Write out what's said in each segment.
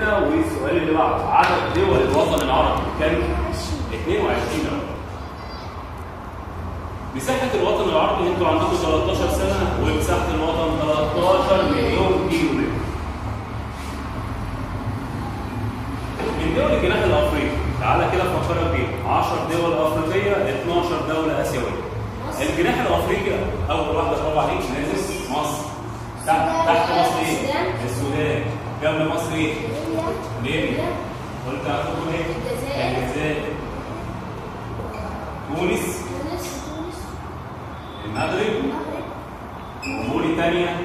كده والسؤال اللي بعده عدد دول الوطن العربي كام 22 دوله مساحة الوطن العربي انتوا عندكم 13 سنة ومساحة الوطن 13 مليون كيلو متر. من دول الجناح الافريقي تعالى كده افكرك بيها 10 دول افريقيه 12 دوله اسيويه الجناح الافريقي اول واحده برافو عليك نازل مصر تحت تحت مصر ايه؟ السودان جنب مصر ايه؟ ليبيا قلت هتقول ايه؟ الجزائر تونس المغرب وموريتانيا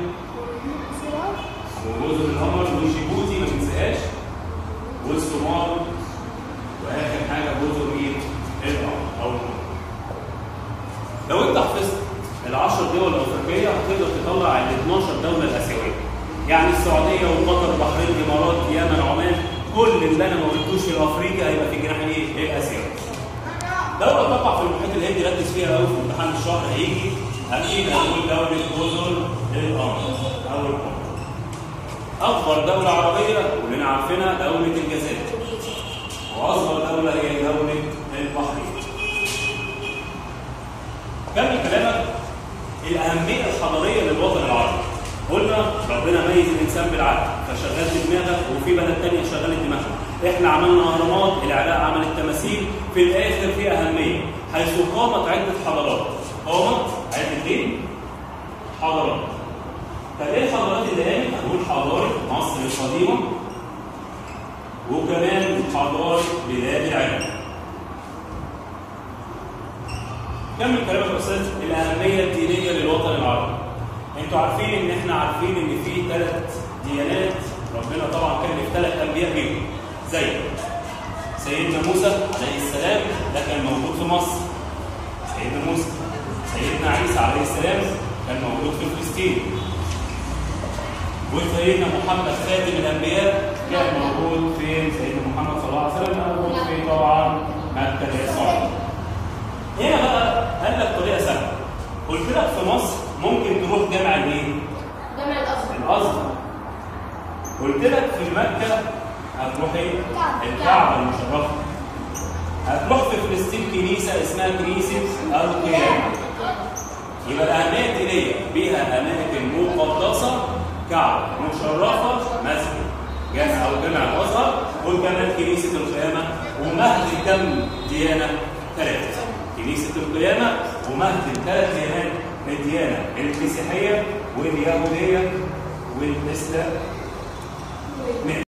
وجزر القمر وجيبوتي ما تنساهاش والصومال واخر حاجه جزر ايه؟ القمر او القمر. لو انت حفظت ال 10 دول الافريقيه هتقدر تطلع ال 12 دوله الاسيويه. يعني السعوديه وقطر البحرين الامارات اليمن عمان كل اللي انا ما قلتوش في الافريقي هيبقى في جناح ايه؟ الاسيوي. دوله تقع في المحيط الهندي ركز فيها قوي في امتحان الشهر هيجي اكيد هنقول دوله جزر القمر او القمر. اكبر دوله عربيه كلنا عارفينها دوله الجزائر. واصغر دوله هي دوله البحرين. كمل كلامك الاهميه الحضاريه للوطن العربي. قلنا ربنا ميز الانسان بالعقل فشغلت دماغك وفي بلد ثانيه شغلت دماغها. احنا عملنا اهرامات، العراق عملت تماثيل، في الاخر في اهميه حيث قامت عده حضارات. قامت عده ايه؟ حضارات. طب ايه الحضارات اللي قامت؟ هنقول حضاره مصر القديمه وكمان حضاره بلاد العراق. كمل كلامك يا استاذ الاهميه الدينيه للوطن العربي. انتوا عارفين ان احنا عارفين ان في ثلاث ديانات ربنا طبعا كلف ثلاث انبياء بيهم زي سيدنا موسى عليه السلام ده كان موجود في مصر. سيدنا موسى سيدنا عيسى عليه السلام كان موجود في فلسطين. وسيدنا محمد خاتم الانبياء كان موجود فين؟ سيدنا محمد صلى الله عليه وسلم كان موجود في طبعا مكه الاسرائيل. هنا بقى قال لك طريقه سهله. قلت لك في مصر ممكن تروح جامع الايه؟ جامع الازهر الازهر. قلت لك في مكه هتروح ايه؟ الكعبه المشرفه. هتروح في فلسطين كنيسه اسمها كنيسه القيامه. يبقى الاهميه الدينيه بها اماكن مقدسه كعبه مشرفه مسجد جامع او جامع الازهر وكمان كنيسه القيامه ومهد كم ديانه؟ ثلاثه كنيسه القيامه ومهد ثلاث ديانات الديانه المسيحيه واليهوديه والاسلام